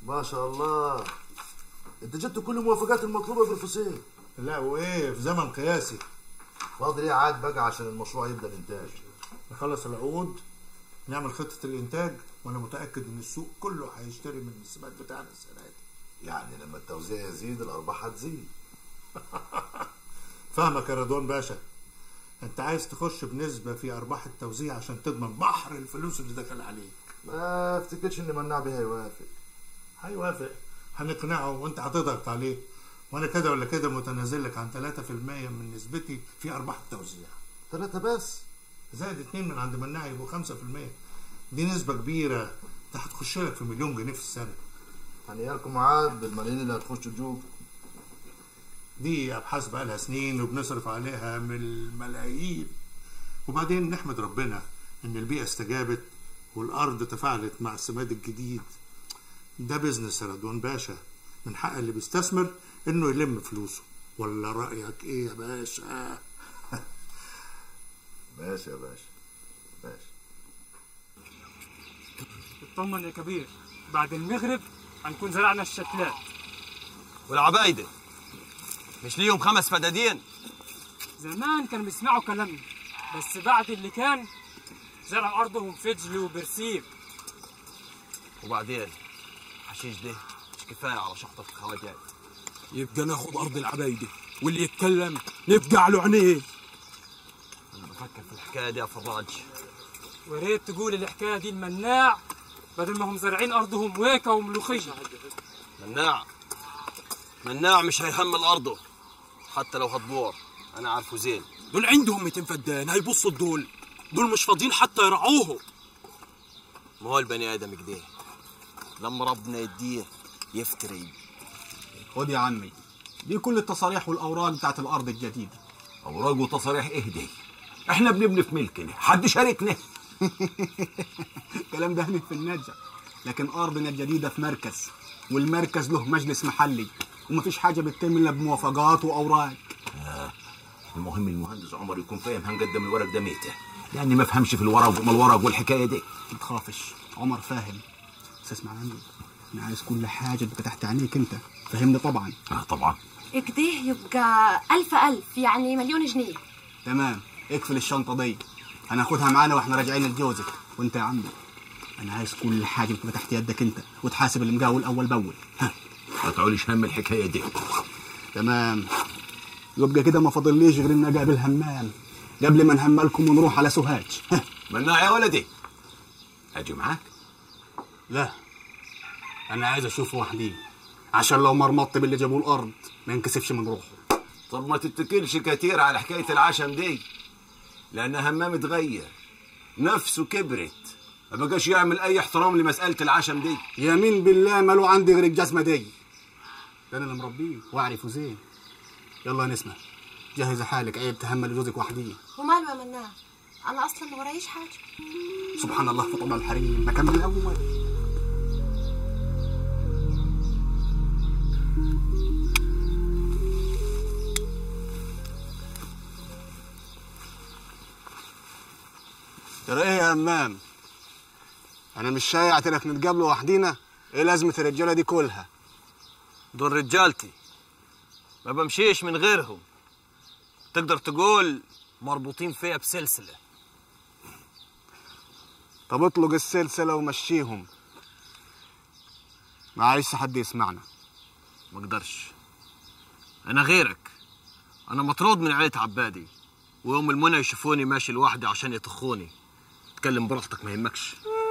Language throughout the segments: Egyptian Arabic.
ما شاء الله انت جبت كل الموافقات المطلوبه بالفصيل لا وايه في زمن قياسي فاضل ايه عاد بقى عشان المشروع يبدا الانتاج نخلص العقود نعمل خطه الانتاج وانا متاكد ان السوق كله هيشتري من السماد بتاعنا السنه دي يعني لما التوزيع يزيد الارباح هتزيد فاهمك يا رضوان باشا انت عايز تخش بنسبه في ارباح التوزيع عشان تضمن بحر الفلوس اللي دخل عليك ما افتكرش ان مناع بيه هيوافق هيوافق هنقنعه وانت هتضغط عليه وانا كده ولا كده متنازل لك عن 3% من نسبتي في ارباح التوزيع ثلاثة بس زائد اتنين من عند مناع يبقوا 5% دي نسبة كبيرة انت هتخش لك في مليون جنيه في السنة هنيالكم عاد بالملايين اللي هتخشوا جوب دي ابحاث بقى لها سنين وبنصرف عليها من الملايين وبعدين نحمد ربنا ان البيئة استجابت والارض تفاعلت مع السماد الجديد ده بيزنس يا رضوان باشا من حق اللي بيستثمر انه يلم فلوسه ولا رأيك ايه يا باشا ماشي يا باشا ماشي اطمن يا كبير بعد المغرب هنكون زرعنا الشتلات والعبايدة مش ليهم خمس فدادين زمان كانوا بيسمعوا كلامنا بس بعد اللي كان زرعوا ارضهم فجل وبرسيم وبعدين حشيش ده مش كفاية على شحطة الخواجات يبقى ناخد ارض العبايده واللي يتكلم نبقى له عينيه أنا بفكر في الحكاية دي يا فراج وريت تقول الحكايه دي المناع بدل ما هم زارعين ارضهم ويكا وملوخيه مناع مناع مش هيحمل أرضه حتى لو هتبور أنا عارفه زين دول عندهم 200 فدان هيبصوا دول دول مش فاضيين حتى يرعوه ما هو البني آدم كده لما ربنا يديه يفتري خد يا عمي دي كل التصاريح والاوراق بتاعت الارض الجديده اوراق وتصاريح اهدي احنا بنبني في ملكنا حد شاركنا الكلام ده هنا في النجع لكن ارضنا الجديده في مركز والمركز له مجلس محلي ومفيش حاجه بتتم الا بموافقات واوراق المهم المهندس عمر يكون فاهم هنقدم الورق ده ميته لاني ما افهمش في الورق وما الورق والحكايه دي ما تخافش عمر فاهم بس اسمع مني انا عايز كل حاجه تبقى تحت عينيك انت فهمني طبعا اه طبعا كده يبقى ألف ألف يعني مليون جنيه تمام اقفل الشنطه دي هناخدها معانا واحنا راجعين لجوزك وانت يا عمي انا عايز كل حاجه تبقى تحت يدك انت وتحاسب المقاول اول باول ها ما تعوليش هم الحكايه دي تمام يبقى كده ما فاضليش غير ان اقابل همام قبل ما نهملكم ونروح على سوهاج ها مناع يا ولدي اجي معاك لا انا عايز اشوف وحدي عشان لو مرمطت باللي جابوه الارض ما ينكسفش من روحه طب ما تتكلش كتير على حكايه العشم دي لان همام اتغير نفسه كبرت ما بقاش يعمل اي احترام لمساله العشم دي يمين بالله ماله عندي غير الجزمه دي ده انا اللي مربيه واعرفه زين يلا يا نسمه جهز حالك عيب تهمل جوزك وحديه وماله يا مناع أنا أصلا ما ورايش حاجة سبحان الله في طبع الحريم ما كان من الاول ترى ايه يا همام انا مش شايع انك نتقابل وحدينا ايه لازمه الرجاله دي كلها دول رجالتي ما بمشيش من غيرهم تقدر تقول مربوطين فيا بسلسلة طب اطلق السلسله ومشيهم ما عايز حد يسمعنا ما اقدرش انا غيرك انا مطرود من عيلة عبادي ويوم المنى يشوفوني ماشي لوحدي عشان يطخوني تكلم براحتك ما يهمكش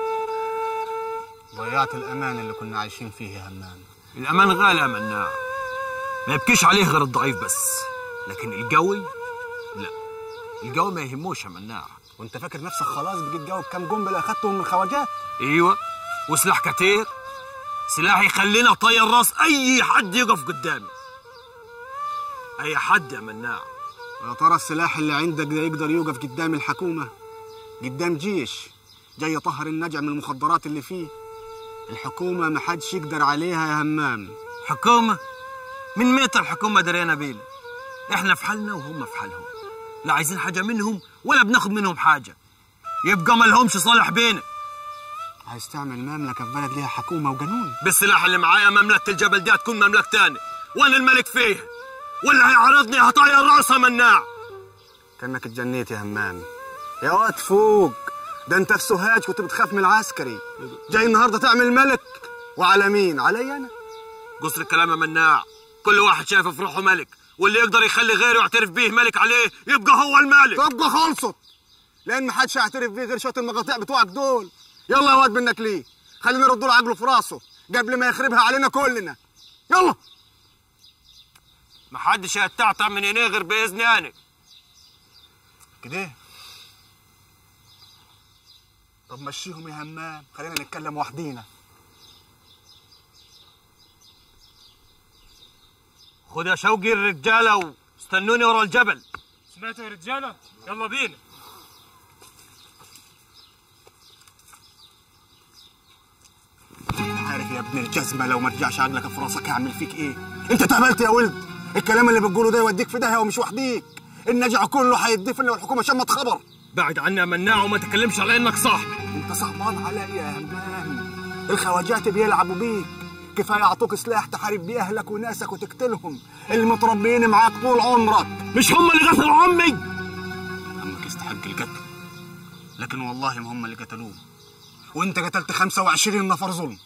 ضيعت الامان اللي كنا عايشين فيه يا همام الامان غالي يا مناع ما يبكيش عليه غير الضعيف بس لكن القوي لا القوي ما يهموش يا مناع وانت فاكر نفسك خلاص بقيت جاوب كام قنبله اخدتهم من الخواجات ايوه وسلاح كتير سلاح يخليني اطير راس اي حد يقف قدامي اي حد يا مناع يا ترى السلاح اللي عندك ده يقدر يوقف قدام الحكومه قدام جيش جاي يطهر النجع من المخدرات اللي فيه الحكومه ما حدش يقدر عليها يا همام حكومة من متى الحكومة درينا بينا احنا في حالنا وهم في حالهم لا عايزين حاجة منهم ولا بناخد منهم حاجة يبقى ما لهمش صالح بينا عايز تعمل مملكة في بلد ليها حكومة وقانون بالسلاح اللي معايا مملكة الجبل دي هتكون مملكة تاني وانا الملك فيها واللي هيعارضني هطير راسه مناع كأنك اتجنيت يا همام يا واد فوق ده انت في سوهاج كنت بتخاف من العسكري جاي النهارده تعمل ملك وعلى مين علي انا قصر الكلام يا مناع كل واحد شايف في روحه ملك واللي يقدر يخلي غيره يعترف بيه ملك عليه يبقى هو الملك تبقى خلصت لان محدش هيعترف بيه غير شويه المقاطع بتوعك دول يلا يا واد منك ليه خلينا نرد له عقله في راسه قبل ما يخربها علينا كلنا يلا محدش هيتعتع من عينيه غير باذني انا كده طب مشيهم يا همام خلينا نتكلم وحدينا خد يا شوقي الرجاله واستنوني ورا الجبل سمعتوا يا رجاله يلا بينا عارف يا ابن الجزمه لو ما رجعش عقلك في راسك هعمل فيك ايه انت اتهبلت يا ولد الكلام اللي بتقوله ده يوديك في داهيه ومش وحديك النجع كله هيدفن لو الحكومه شمت خبر بعد عني يا مناع وما تكلمش على انك صاحبي انت صعبان عليا يا همام الخواجات بيلعبوا بيك كفايه اعطوك سلاح تحارب بيه اهلك وناسك وتقتلهم المتربيين معاك طول عمرك مش هم اللي قتلوا عمي عمك يستحق القتل لكن والله ما هم اللي قتلوه وانت قتلت 25 نفر ظلم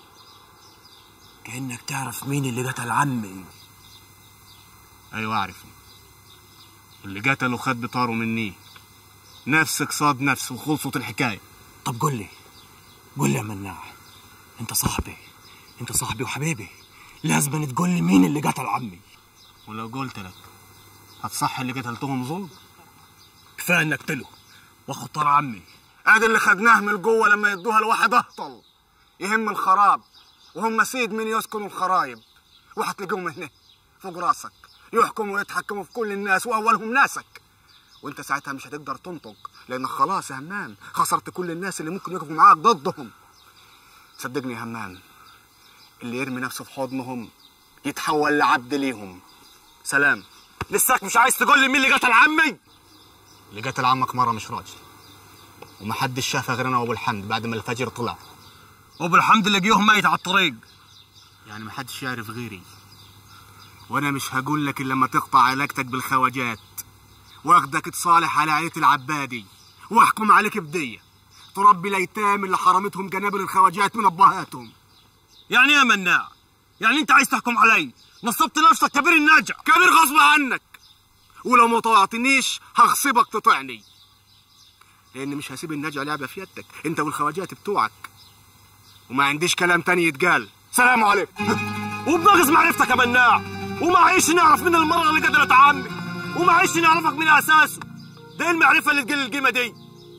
كانك تعرف مين اللي قتل عمي ايوه اعرفه اللي قتله خد بطاره مني نفسك صاد نفس وخلصت الحكايه طب قول لي قول لي يا مناع انت صاحبي انت صاحبي وحبيبي لازم تقول لي مين اللي قتل عمي ولو قلت لك هتصح اللي قتلتهم ظلم كفايه انك قتله واخد طار عمي ادي اللي خدناه من الجوه لما يدوها لواحد اهطل يهم الخراب وهم سيد من يسكنوا الخرايب وهتلاقيهم هنا فوق راسك يحكموا ويتحكموا في كل الناس واولهم ناسك وانت ساعتها مش هتقدر تنطق لانك خلاص يا همام خسرت كل الناس اللي ممكن يقفوا معاك ضدهم صدقني يا همام اللي يرمي نفسه في حضنهم يتحول لعبد ليهم سلام لساك مش عايز تقول لي مين اللي قتل عمي اللي قتل عمك مره مش راجل ومحدش شافها غير انا وابو الحمد بعد ما الفجر طلع وابو الحمد لقيوه ميت على الطريق يعني محدش يعرف غيري وانا مش هقول لك الا لما تقطع علاقتك بالخواجات واخدك تصالح على عيلة العبادي واحكم عليك بدية تربي الايتام اللي حرمتهم جنابل الخواجات من ابهاتهم يعني ايه يا مناع يعني انت عايز تحكم علي نصبت نفسك كبير النجع كبير غصب عنك ولو ما طوعتنيش هغصبك تطعني لان مش هسيب النجع لعبه في يدك انت والخواجات بتوعك وما عنديش كلام تاني يتقال سلام عليكم وبناقص معرفتك يا مناع ومعيش نعرف من المرة اللي قتلت عمي ومعيش نعرفك من اساسه ده إيه المعرفة اللي تقل القيمة دي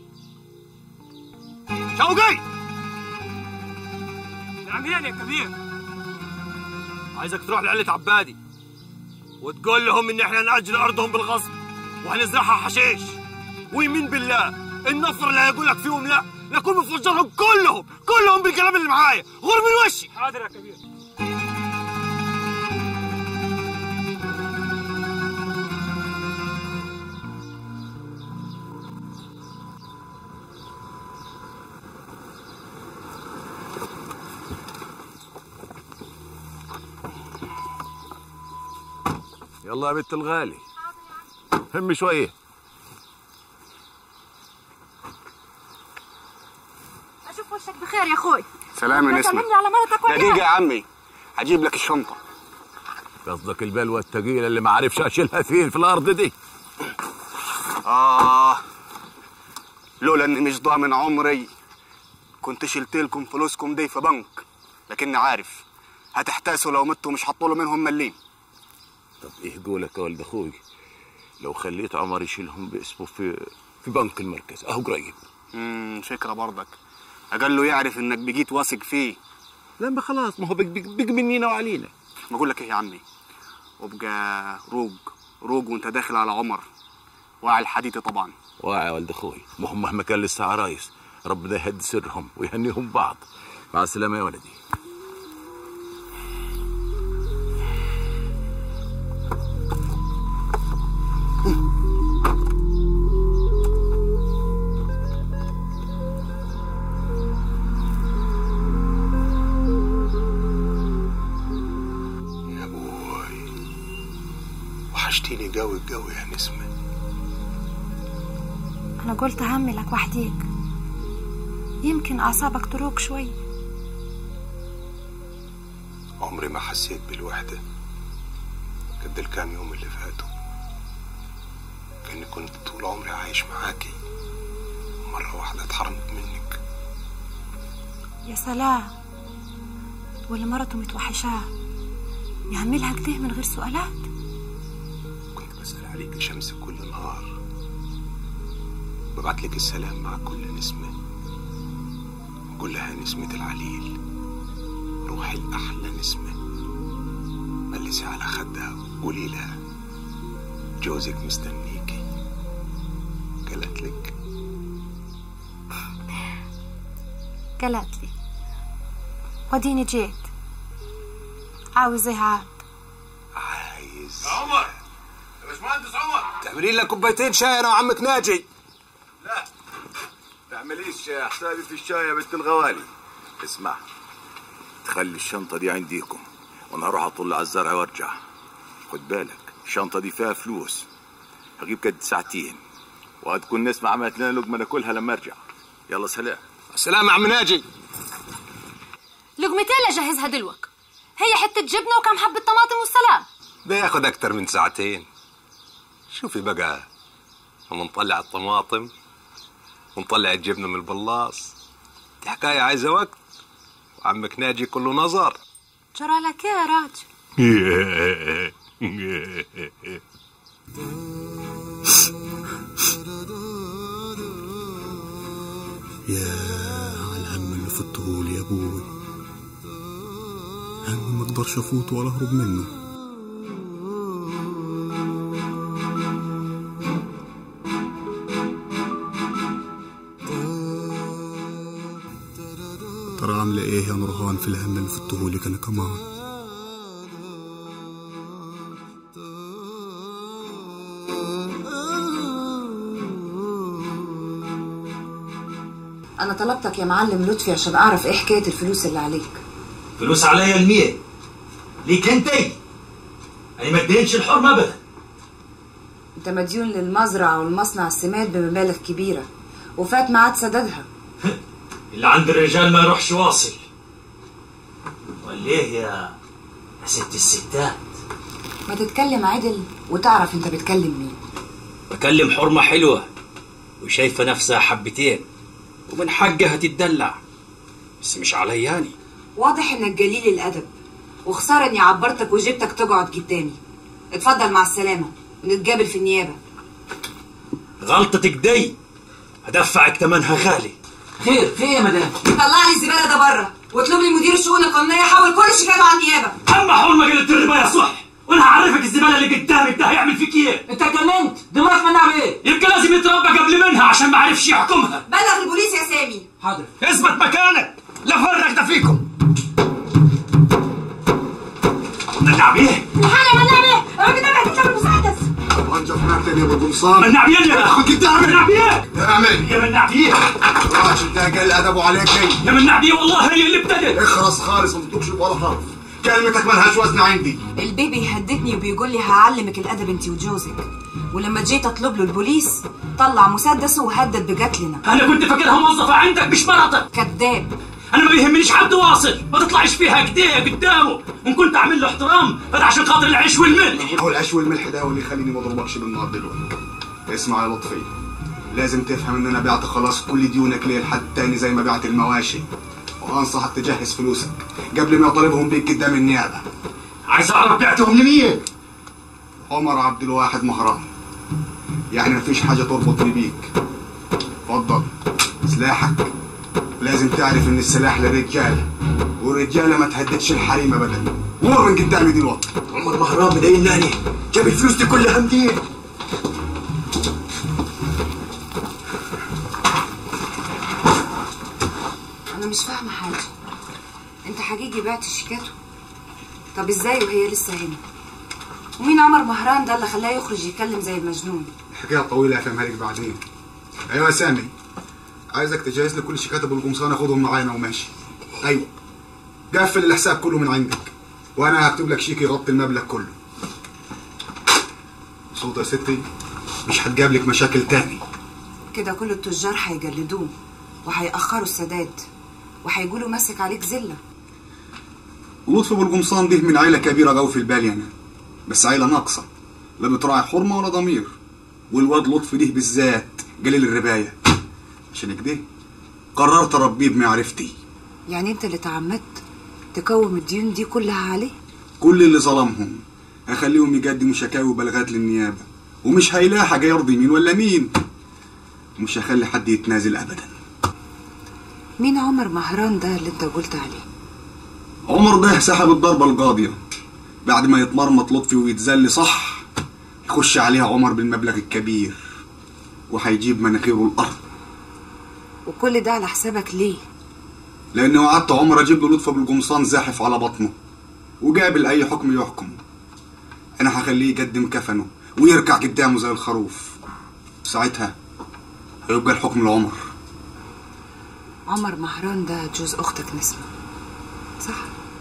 شوقي نعمين يا كبير عايزك تروح لعيلة عبادي وتقول لهم ان احنا نأجل ارضهم بالغصب وهنزرعها حشيش ويمين بالله النفر اللي هيقول لك فيهم لا نكون مفجرهم كلهم كلهم بالكلام اللي معايا غور من وشي حاضر يا كبير يلا يا بنت الغالي هم شويه اشوف وشك بخير يا اخوي سلام يا نسمة كلمني على مرتك ولا دقيقة يا عمي هجيب لك الشنطة قصدك البلوه الثقيله اللي ما عرفش اشيلها فين في الارض دي آه لولا إني مش ضامن عمري كنت شلت لكم فلوسكم دي في بنك لكني عارف هتحتاسوا لو متوا مش هتطولوا منهم مليم طب ايه قولك يا ولد اخوي لو خليت عمر يشيلهم باسمه في في بنك المركز اهو قريب امم فكرة برضك أقل له يعرف إنك بقيت واثق فيه لا ما خلاص ما هو بق بق بق منينا وعلينا ما أقول لك إيه يا عمي وابقى روج روج وأنت داخل على عمر وعلى الحديد طبعا واعي يا ولد اخوي ما هم مهما كان لسه عرايس ربنا يهدي سرهم ويهنيهم بعض مع السلامه يا ولدي وحشتيني قوي قوي يا نسمة أنا قلت هعملك وحديك يمكن أعصابك تروق شوي عمري ما حسيت بالوحدة قد الكام يوم اللي فاتوا كأني كنت طول عمري عايش معاكي مرة واحدة اتحرمت منك يا سلام ولا مرته متوحشاه يعملها كده من غير سؤالات كنت بسأل عليك يا شمس كل نهار ببعت لك السلام مع كل نسمة أقول لها نسمة العليل روحي الأحلى نسمة ملسي على خدها وقولي لها جوزك مستنيكي قالت لك قالت لي وديني جيت عاوز ايه عاد عايز عمر يا باشمهندس عمر تعملي لك كوبايتين شاي انا وعمك ناجي لا تعمليش حسابي في الشاي يا بنت الغوالي اسمع تخلي الشنطة دي عنديكم وانا هروح اطل على الزرع وارجع خد بالك الشنطة دي فيها فلوس هجيب كد ساعتين وهتكون نسمع عملت لنا لقمة ناكلها لما ارجع يلا سلام السلام يا عم ناجي لقمتين لجهزها دلوك هي حتة جبنة وكم حبة طماطم والسلام ده ياخد اكتر من ساعتين شوفي بقى هم نطلع الطماطم ونطلع الجبنة من البلاص دي حكاية عايزة وقت وعمك ناجي كله نظر جرى لك ايه يا راجل يا على الهم اللي فضتهولي يا ابوي هم ما اقدرش افوت ولا اهرب منه ترى عاملة ايه يا نورهان في الهم اللي فضتهولك انا كمان أنا طلبتك يا معلم لطفي عشان أعرف إيه حكاية الفلوس اللي عليك فلوس عليا المية ليك انتي انا ما ادينش الحرم ابدا أنت مديون للمزرعة والمصنع السماد بمبالغ كبيرة وفات ميعاد سدادها اللي عند الرجال ما يروحش واصل وليه يا يا ست الستات ما تتكلم عدل وتعرف أنت بتكلم مين بكلم حرمة حلوة وشايفة نفسها حبتين ومن حقها تتدلع بس مش علياني واضح إنك جليل الأدب وخسارة إني عبرتك وجبتك تقعد قدامي اتفضل مع السلامة نتقابل في النيابة غلطتك دي هدفعك ثمنها غالي خير خير يا مدام طلع لي الزبالة ده بره واطلب لي مدير الشؤون القانونية يحول كل شكايته على النيابة اما حرمة قلت الربا يا صح وانا هعرفك الزبالة اللي قدامك ده هيعمل فيك ايه انت اتجننت دماغك منها بايه يبقى لازم يتربى قبل منها عشان ما عرفش يحكمها بلغ البوليس يا سامي حاضر اثبت مكانك لا فرق ده فيكم منع بيه الحالة منع بيه الراجل ده محتاج تعمل مساعدة وانجا فنان يا ابو القمصان منع بيه يا خد قدامي منع بيه اعمل يا منع بيه راجل ده قال ادبه عليك ليه يا منع بيه والله هي اللي ابتدت اخرس خالص ما تطلبش ولا حرف كلمتك ملهاش وزن عندي البيبي يهددني وبيقول لي هعلمك الادب انت وجوزك ولما جيت اطلب له البوليس طلع مسدسه وهدد بقتلنا انا كنت فاكرها موظفة عندك مش مرتك كذاب انا ما بيهمنيش حد واصل ما تطلعش فيها كده قدامه وان كنت اعمل له احترام هذا عشان خاطر العيش والملح هو العيش والملح ده هو اللي يخليني ما اضربكش بالنار دلوقتي اسمع يا لطفي لازم تفهم ان انا بعت خلاص كل ديونك ليه لحد تاني زي ما بعت المواشي وانصحك تجهز فلوسك قبل ما يطالبهم بيك قدام النيابه عايز اعرف بعتهم لمين عمر عبد الواحد مهران يعني مفيش حاجه تربطني بيك اتفضل سلاحك لازم تعرف ان السلاح للرجاله والرجاله ما تهددش الحريم ابدا مر من قدامي دلوقتي عمر مهران مديناني جاب الفلوس دي كلها منين انا مش فاهمه حاجه انت حقيقي بعت شيكاته طب ازاي وهي لسه هنا ومين عمر مهران ده اللي خلاه يخرج يتكلم زي المجنون الحكايه طويله افهمها لك بعدين ايوه يا سامي عايزك تجهز لي كل شيكات ابو القمصان اخدهم معانا وماشي ايوه قفل الحساب كله من عندك وانا هكتب لك شيك يغطي المبلغ كله مبسوطة يا ستي مش هتجابلك مشاكل تاني كده كل التجار هيجلدوه وهيأخروا السداد وهيقولوا ماسك عليك زلة لطفي ابو القمصان دي من عيلة كبيرة جو في البالي أنا بس عيلة ناقصة لا بتراعي حرمة ولا ضمير والواد لطفي ده بالذات قليل الرباية عشان كده قررت أربيه بمعرفتي يعني انت اللي تعمدت تقوم الديون دي كلها عليه كل اللي ظلمهم هخليهم يقدموا شكاوي وبلاغات للنيابة ومش هيلاقي حاجة يرضي مين ولا مين مش هخلي حد يتنازل أبدا مين عمر مهران ده اللي انت قلت عليه عمر ده سحب الضربة القاضية بعد ما يتمرمط لطفي ويتذل صح يخش عليها عمر بالمبلغ الكبير وهيجيب مناخيره الأرض وكل ده على حسابك ليه لأني وعدت عمر أجيب له لطفي بالقمصان زاحف على بطنه وقابل أي حكم يحكم أنا هخليه يقدم كفنه ويركع قدامه زي الخروف ساعتها هيبقى الحكم لعمر عمر مهران ده جوز اختك نسمة صح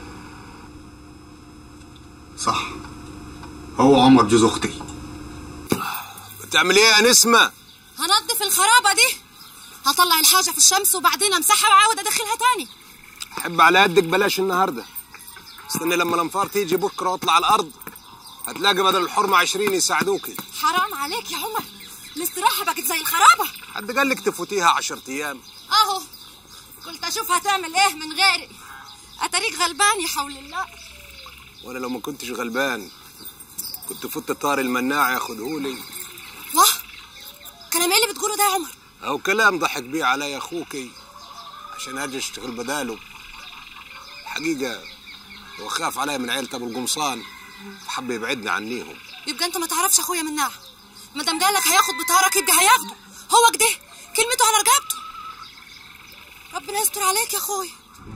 صح هو عمر جوز أختي بتعمل ايه يا نسمة؟ هنضف الخرابة دي هطلع الحاجة في الشمس وبعدين امسحها واعاود ادخلها تاني حب على قدك بلاش النهارده استني لما الانفار تيجي بكره واطلع على الارض هتلاقي بدل الحرمة عشرين يساعدوكي حرام عليك يا عمر الاستراحة بقت زي الخرابة حد قال لك تفوتيها عشرة ايام اهو قلت اشوف هتعمل ايه من غيري اتاريك غلبان يا حول الله وانا لو ما كنتش غلبان كنت فت طار المناع ياخدهولي واه كلام ايه اللي بتقوله ده يا عمر او كلام ضحك بيه علي اخوكي عشان اجي اشتغل بداله الحقيقة هو خاف علي من عيلة ابو القمصان فحب يبعدني عنيهم يبقى انت ما تعرفش اخويا مناع ما دام قالك هياخد بطارك يبقى هياخده هو كده كلمته على رقبته ربنا يستر عليك يا اخويا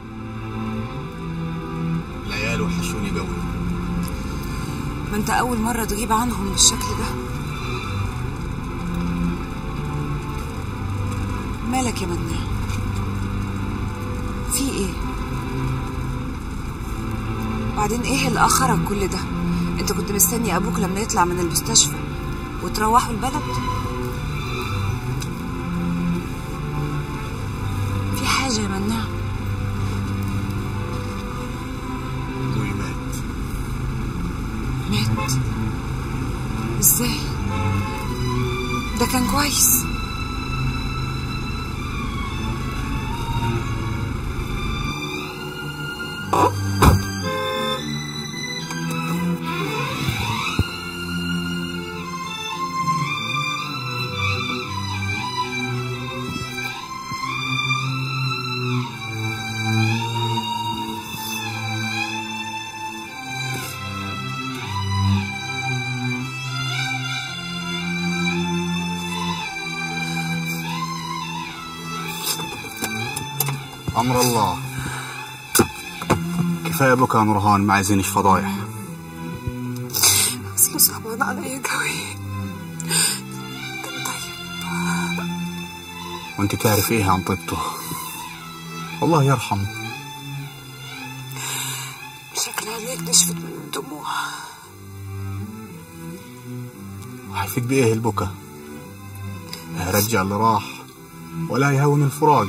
العيال وحشوني قوي ما انت اول مرة تغيب عنهم بالشكل ده مالك يا مناع في ايه بعدين ايه اللي اخرك كل ده انت كنت مستني ابوك لما يطلع من المستشفى وتروحوا البلد في حاجة يا مناع أبوي مات مات ازاي ده كان كويس أمر الله كفاية بكى يا نورهان ما عايزينش فضايح اصله صعبان عليا قوي وانت تعرف ايه عن طيبته الله يرحمه شكل عينيك نشفت من الدموع وهيفيد بايه البكا لا يرجع اللي راح ولا يهون الفراق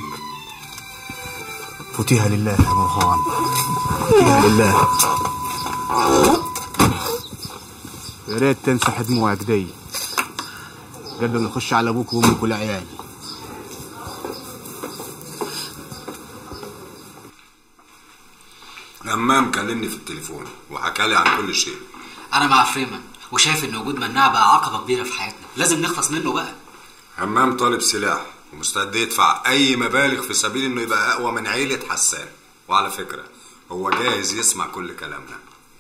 فوتيها لله يا نورهان فوتيها لله يا ريت تمسح دموعك دي قبل ما نخش على ابوك وامك والعيال همام كلمني في التليفون وحكى لي عن كل شيء انا مع فريمان وشايف ان وجود مناع بقى عقبه كبيره في حياتنا لازم نخلص منه بقى همام طالب سلاح ومستعد يدفع اي مبالغ في سبيل انه يبقى اقوى من عيلة حسان وعلى فكرة هو جاهز يسمع كل كلامنا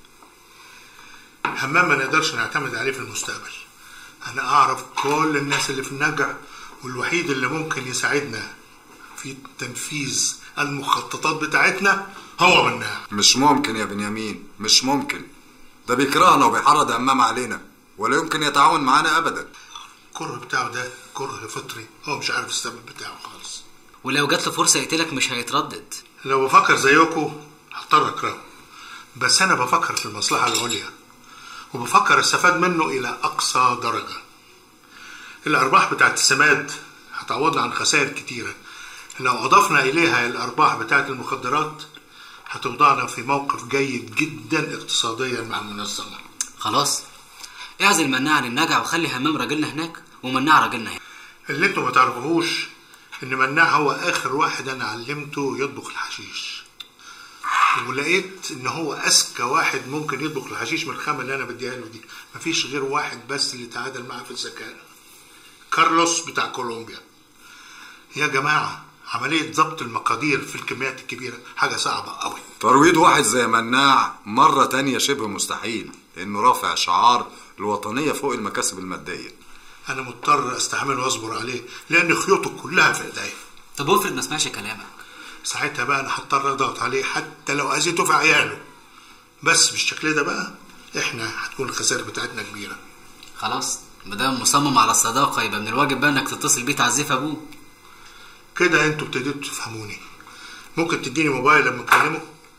همام ما نقدرش نعتمد عليه في المستقبل انا اعرف كل الناس اللي في النجع والوحيد اللي ممكن يساعدنا في تنفيذ المخططات بتاعتنا هو مناع مش ممكن يا بنيامين مش ممكن ده بيكرهنا وبيحرض همام علينا ولا يمكن يتعاون معانا ابدا الكره بتاعه ده كره فطري هو مش عارف السبب بتاعه خالص ولو جات له فرصه يقتلك مش هيتردد لو بفكر زيكم هضطر اكرهه بس انا بفكر في المصلحه العليا وبفكر استفاد منه إلى أقصى درجة الأرباح بتاعت السماد هتعوضنا عن خسائر كتيرة لو أضفنا إليها الأرباح بتاعت المخدرات هتوضعنا في موقف جيد جدا اقتصاديا مع المنظمة خلاص اعزل مناع عن النجع وخلي همام راجلنا هناك ومناع راجلنا هنا اللي انتوا ما تعرفوهوش ان مناع هو اخر واحد انا علمته يطبخ الحشيش ولقيت ان هو اذكى واحد ممكن يطبخ الحشيش من الخامه اللي انا بديها له دي مفيش غير واحد بس اللي تعادل معاه في الذكاء كارلوس بتاع كولومبيا يا جماعه عمليه ضبط المقادير في الكميات الكبيره حاجه صعبه قوي ترويض واحد زي مناع مرة تانية شبه مستحيل لأنه رافع شعار الوطنية فوق المكاسب المادية انا مضطر استحمل واصبر عليه لان خيوطه كلها في ايديا طب افرض ما سمعش كلامك ساعتها بقى انا هضطر اضغط عليه حتى لو اذيته في عياله بس بالشكل ده بقى احنا هتكون الخسائر بتاعتنا كبيره خلاص ما دام مصمم على الصداقه يبقى من الواجب بقى انك تتصل بيه تعزيه في ابوه كده انتوا ابتديتوا تفهموني ممكن تديني موبايل لما اكلمه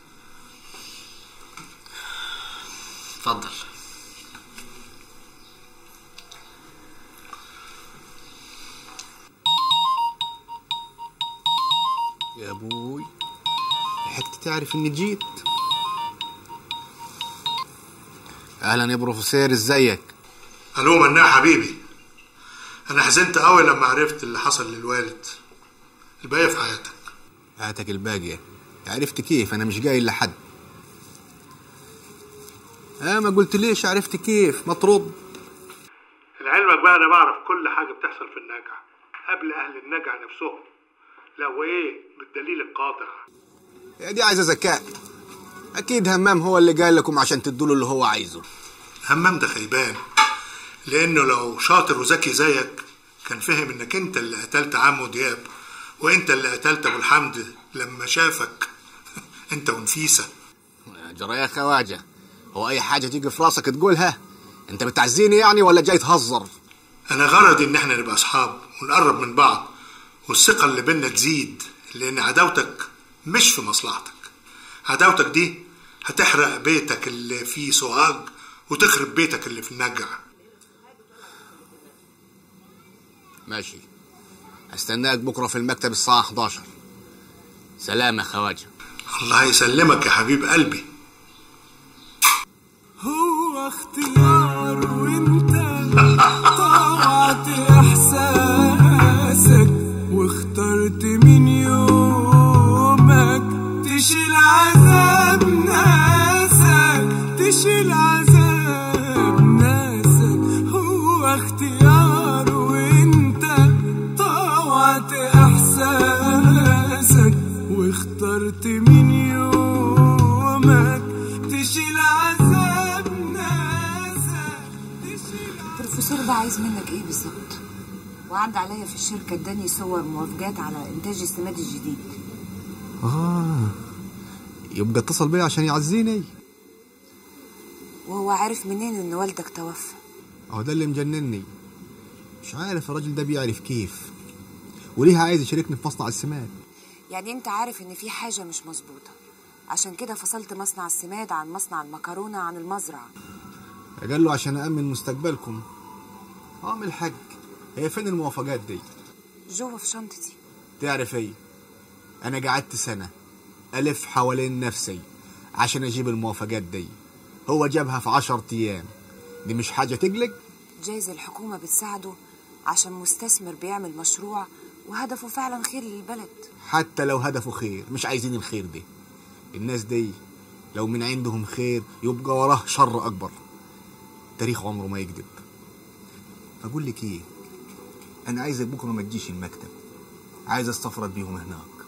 اتفضل يا ابوي لحقت تعرف اني جيت اهلا يا بروفيسور ازيك الو مناع حبيبي انا حزنت قوي لما عرفت اللي حصل للوالد الباقي في حياتك هاتك الباقية عرفت كيف انا مش جاي لحد اه ما قلت ليش عرفت كيف ما ترد لعلمك بقى انا بعرف كل حاجه بتحصل في النجع قبل اهل النجع نفسهم لا وايه بالدليل القاطع يا دي عايزه ذكاء اكيد همام هو اللي قال لكم عشان تدوا له اللي هو عايزه همام ده خيبان لانه لو شاطر وذكي زيك كان فهم انك انت اللي قتلت عمو دياب وانت اللي قتلت ابو الحمد لما شافك انت ونفيسه جرى يا خواجه هو اي حاجه تيجي في راسك تقولها انت بتعزيني يعني ولا جاي تهزر انا غرضي ان احنا نبقى اصحاب ونقرب من بعض والثقه اللي بينا تزيد لان عداوتك مش في مصلحتك عداوتك دي هتحرق بيتك اللي فيه سوهاج وتخرب بيتك اللي في النجع ماشي استناك بكره في المكتب الساعه 11 سلام يا خواجه الله يسلمك يا حبيب قلبي هو اختيار وانت طوعت احساسك واخترت من يومك تشيل عذاب ناسك تشيل عذاب ناسك هو اختيار وانت طوعت احساسك واخترت من يومك تشيل عذاب ناسك البروفيسور ده عايز منك ايه بالظبط وعد عليا في الشركة اداني صور موافقات على انتاج السماد الجديد اه يبقى اتصل بيا عشان يعزيني وهو عارف منين ان والدك توفى اهو ده اللي مجنني مش عارف الراجل ده بيعرف كيف وليه عايز يشاركني في مصنع السماد يعني انت عارف ان في حاجة مش مظبوطة عشان كده فصلت مصنع السماد عن مصنع المكرونة عن المزرعة قال له عشان أأمن مستقبلكم عامل الحاج هي فين الموافقات دي جوه في شنطتي تعرف ايه انا قعدت سنة الف حوالين نفسي عشان اجيب الموافقات دي هو جابها في عشر ايام دي مش حاجة تقلق جايز الحكومة بتساعده عشان مستثمر بيعمل مشروع وهدفه فعلا خير للبلد حتى لو هدفه خير مش عايزين الخير دي الناس دي لو من عندهم خير يبقى وراه شر اكبر تاريخ عمره ما يكذب فاقول لك ايه انا عايزك بكره ما تجيش المكتب عايز استفرد بيهم هناك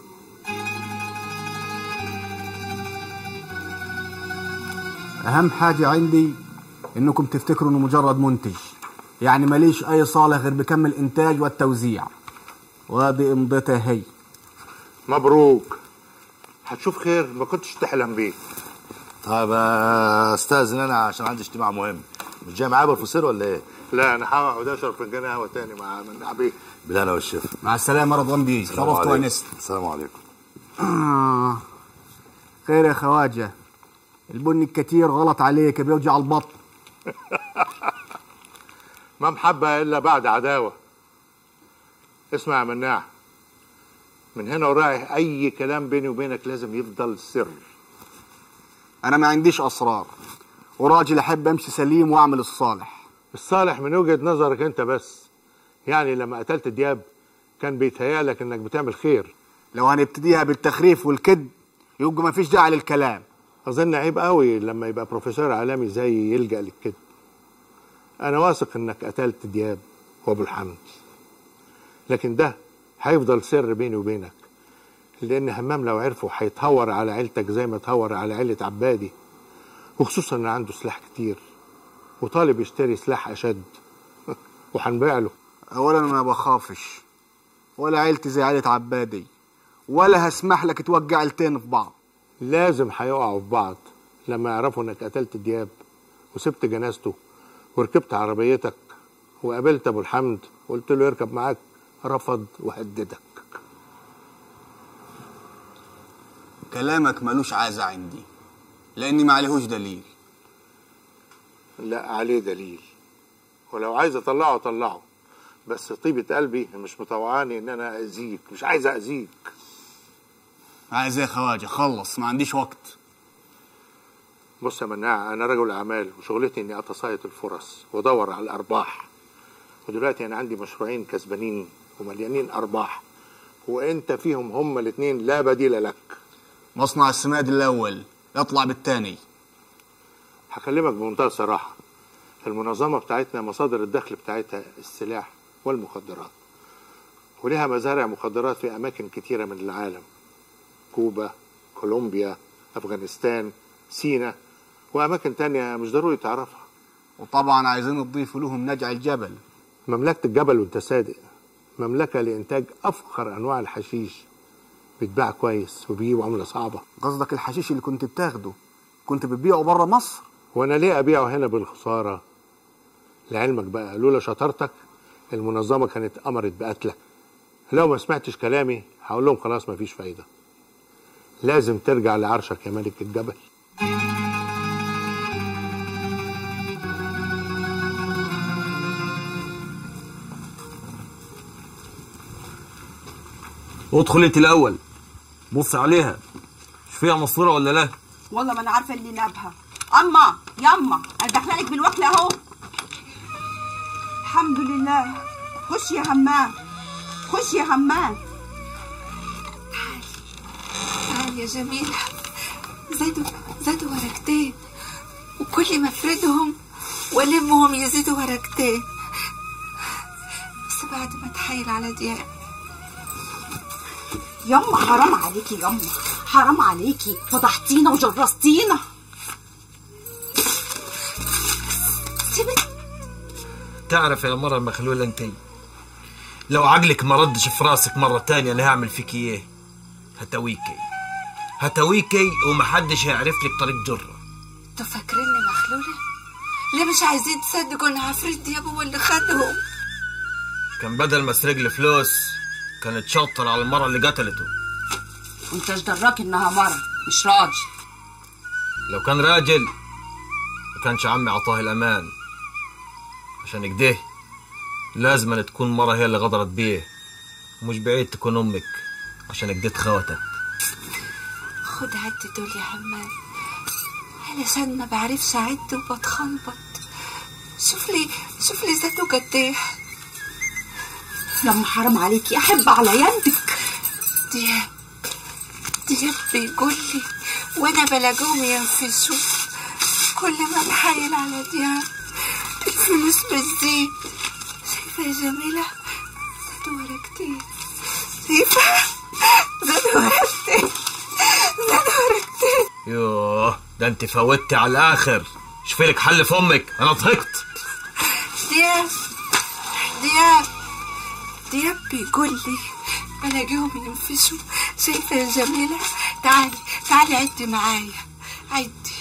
اهم حاجه عندي انكم تفتكروا انه مجرد منتج يعني ماليش اي صالح غير بكم الانتاج والتوزيع وادي امضتها هي مبروك هتشوف خير ما كنتش تحلم بيه طيب استاذن انا عشان عندي اجتماع مهم مش جاي معايا بروفيسور ولا ايه؟ لا انا هقعد اشرب فنجان قهوه تاني مع مناع بيه بالهنا والشفا مع السلامه رضوان بيه السلام شرفت عليكم. وانست السلام عليكم آه. خير يا خواجه البن الكتير غلط عليك بيوجع البطن ما محبة إلا بعد عداوة اسمع يا مناع من هنا ورايح أي كلام بيني وبينك لازم يفضل سر انا ما عنديش اسرار وراجل احب امشي سليم واعمل الصالح الصالح من وجهة نظرك أنت بس يعني لما قتلت دياب كان بيتهيألك إنك بتعمل خير لو هنبتديها بالتخريف والكذب يبقى ما فيش داعي للكلام أظن عيب قوي لما يبقى بروفيسور عالمي زي يلجأ للكذب أنا واثق إنك قتلت دياب وأبو الحمد لكن ده هيفضل سر بيني وبينك لأن همام لو عرفه هيتهور على عيلتك زي ما تهور على عيلة عبادي وخصوصا إن عنده سلاح كتير وطالب يشتري سلاح أشد وهنبيع له اولا انا ما بخافش ولا عيلتي زي عيلة عبادي ولا هسمح لك توجع عيلتين في بعض لازم هيقعوا في بعض لما يعرفوا انك قتلت دياب وسبت جنازته وركبت عربيتك وقابلت ابو الحمد وقلت له يركب معاك رفض وهددك كلامك ملوش عازة عندي لاني ما عليهوش دليل لا عليه دليل ولو عايز اطلعه اطلعه بس طيبة قلبي مش مطوعاني ان انا اذيك مش عايز اذيك عايز ايه يا خواجه خلص ما عنديش وقت بص يا مناع انا رجل اعمال وشغلتي اني اتصيد الفرص وادور على الارباح ودلوقتي انا عندي مشروعين كسبانين ومليانين ارباح وانت فيهم هما الاثنين لا بديل لك مصنع السماد الاول يطلع بالتاني هكلمك بمنتهى الصراحه المنظمه بتاعتنا مصادر الدخل بتاعتها السلاح والمخدرات ولها مزارع مخدرات في اماكن كتيره من العالم كوبا كولومبيا افغانستان سينا واماكن تانية مش ضروري تعرفها وطبعا عايزين نضيف لهم نجع الجبل مملكة الجبل وانت صادق مملكة لإنتاج أفخر أنواع الحشيش بيتباع كويس وبيجيبوا عملة صعبة قصدك الحشيش اللي كنت بتاخده كنت بتبيعه بره مصر وأنا ليه أبيعه هنا بالخسارة لعلمك بقى لولا شطارتك المنظمة كانت أمرت بقتلك لو ما سمعتش كلامي هقول لهم خلاص مفيش فايدة لازم ترجع لعرشك يا ملك الجبل ادخل انت الاول بص عليها شوف فيها مصوره ولا لا والله ما انا عارفه اللي نابها اما يما انا داخله لك بالوكل اهو الحمد لله خش يا همام خش يا همام تعال يا جميلة زادوا زادوا ورقتين وكل ما افردهم والمهم يزيدوا ورقتين بس بعد ما تحايل على دياب يما حرام عليكي يما حرام عليكي فضحتينا وجرستينا سيبك تعرف يا مرة المخلولة انت لو عقلك ما ردش في راسك مرة تانية انا هعمل فيك ايه هتويكي هتويكي ومحدش هيعرف لك طريق جرة انتوا فاكريني مخلولة؟ ليه مش عايزين تصدقوا ان عفريت دياب هو اللي خدهم؟ كان بدل ما اسرق لي فلوس كانت شاطر على المرة اللي قتلته وانت ايش دراك انها مرة مش راجل لو كان راجل ما كانش عمي عطاه الامان عشان كده لازم أن تكون مرة هي اللي غدرت بيه ومش بعيد تكون امك عشان كده خوتك خد عد دول يا حماد علشان ما بعرفش اعد وبتخلبط شوف لي شوف لي ذاته قد ايه يما حرام عليكي احب على يدك دياب دياب بيقول لي وانا بلاقيهم ينفشوا كل ما بحايل على دياب الفلوس بتزيد شايفة يا جميلة زادوا ورقتين شايفة زادوا ورقتين زادوا ورقتين يوه ده انت فوتي على الاخر شوفي لك حل في امك انا ضحكت دياب دياب دياب بيقول لي بلاقيهم ينفشوا شايفة يا جميلة تعالي تعالي عدي معايا عدي